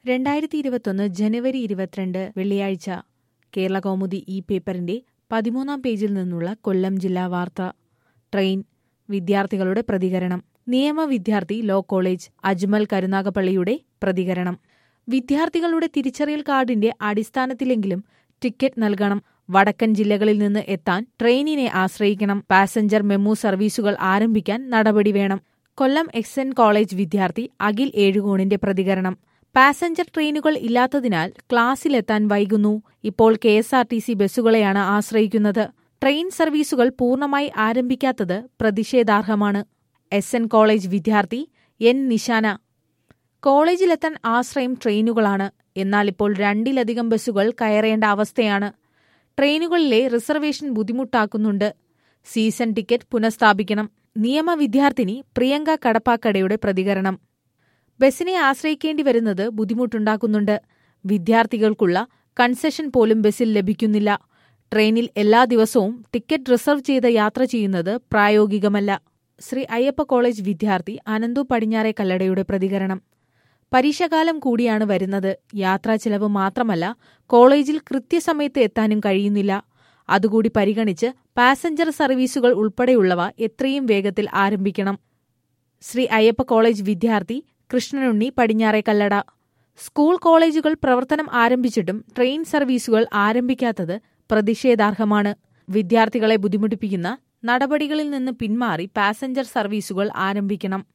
രണ്ടായിരത്തി ഇരുപത്തൊന്ന് ജനുവരി ഇരുപത്തിരണ്ട് വെള്ളിയാഴ്ച കേരള കൗമുദി ഈ പേപ്പറിന്റെ പതിമൂന്നാം പേജിൽ നിന്നുള്ള കൊല്ലം ജില്ലാ വാർത്ത ട്രെയിൻ വിദ്യാർത്ഥികളുടെ പ്രതികരണം നിയമ വിദ്യാർത്ഥി ലോ കോളേജ് അജ്മൽ കരുനാഗപ്പള്ളിയുടെ പ്രതികരണം വിദ്യാർത്ഥികളുടെ തിരിച്ചറിയൽ കാർഡിന്റെ അടിസ്ഥാനത്തിലെങ്കിലും ടിക്കറ്റ് നൽകണം വടക്കൻ ജില്ലകളിൽ നിന്ന് എത്താൻ ട്രെയിനിനെ ആശ്രയിക്കണം പാസഞ്ചർ മെമു സർവീസുകൾ ആരംഭിക്കാൻ നടപടി വേണം കൊല്ലം എക്സ് എൻ കോളേജ് വിദ്യാർത്ഥി അഖിൽ ഏഴുകോണിന്റെ പ്രതികരണം പാസഞ്ചർ ട്രെയിനുകൾ ഇല്ലാത്തതിനാൽ ക്ലാസ്സിലെത്താൻ വൈകുന്നു ഇപ്പോൾ K S R T C ബസ്സുകളെയാണ് ആശ്രയിക്കുന്നത് ട്രെയിൻ സർവീസുകൾ പൂർണ്ണമായി ആരംഭിക്കാത്തത് പ്രതിഷേധാർഹമാണ് എസ് എൻ കോളേജ് വിദ്യാർത്ഥി എൻ നിശാന കോളേജിലെത്താൻ ആശ്രയം ട്രെയിനുകളാണ് എന്നാൽ ഇപ്പോൾ രണ്ടിലധികം ബസ്സുകൾ കയറേണ്ട അവസ്ഥയാണ് ട്രെയിനുകളിലെ റിസർവേഷൻ ബുദ്ധിമുട്ടാക്കുന്നുണ്ട് സീസൺ ടിക്കറ്റ് പുനഃസ്ഥാപിക്കണം നിയമ വിദ്യാർത്ഥിനി പ്രിയങ്ക കടപ്പാക്കടയുടെ പ്രതികരണം ബസ്സിനെ ആശ്രയിക്കേണ്ടി വരുന്നത് ബുദ്ധിമുട്ടുണ്ടാക്കുന്നുണ്ട് വിദ്യാർത്ഥികൾക്കുള്ള കൺസെഷൻ പോലും ബസ്സിൽ ലഭിക്കുന്നില്ല ട്രെയിനിൽ എല്ലാ ദിവസവും ടിക്കറ്റ് റിസർവ് ചെയ്ത് യാത്ര ചെയ്യുന്നത് പ്രായോഗികമല്ല ശ്രീ അയ്യപ്പ കോളേജ് വിദ്യാർത്ഥി അനന്തു പടിഞ്ഞാറെ കല്ലടയുടെ പ്രതികരണം പരീക്ഷാകാലം കൂടിയാണ് വരുന്നത് യാത്രാ ചെലവ് മാത്രമല്ല കോളേജിൽ കൃത്യസമയത്ത് എത്താനും കഴിയുന്നില്ല അതുകൂടി പരിഗണിച്ച് പാസഞ്ചർ സർവീസുകൾ ഉൾപ്പെടെയുള്ളവ എത്രയും വേഗത്തിൽ ആരംഭിക്കണം ശ്രീ അയ്യപ്പ കോളേജ് വിദ്യാർത്ഥി കൃഷ്ണനുണ്ണി പടിഞ്ഞാറെ കല്ലട സ്കൂൾ കോളേജുകൾ പ്രവർത്തനം ആരംഭിച്ചിട്ടും ട്രെയിൻ സർവീസുകൾ ആരംഭിക്കാത്തത് പ്രതിഷേധാർഹമാണ് വിദ്യാർത്ഥികളെ ബുദ്ധിമുട്ടിപ്പിക്കുന്ന നടപടികളിൽ നിന്ന് പിന്മാറി പാസഞ്ചർ സർവീസുകൾ ആരംഭിക്കണം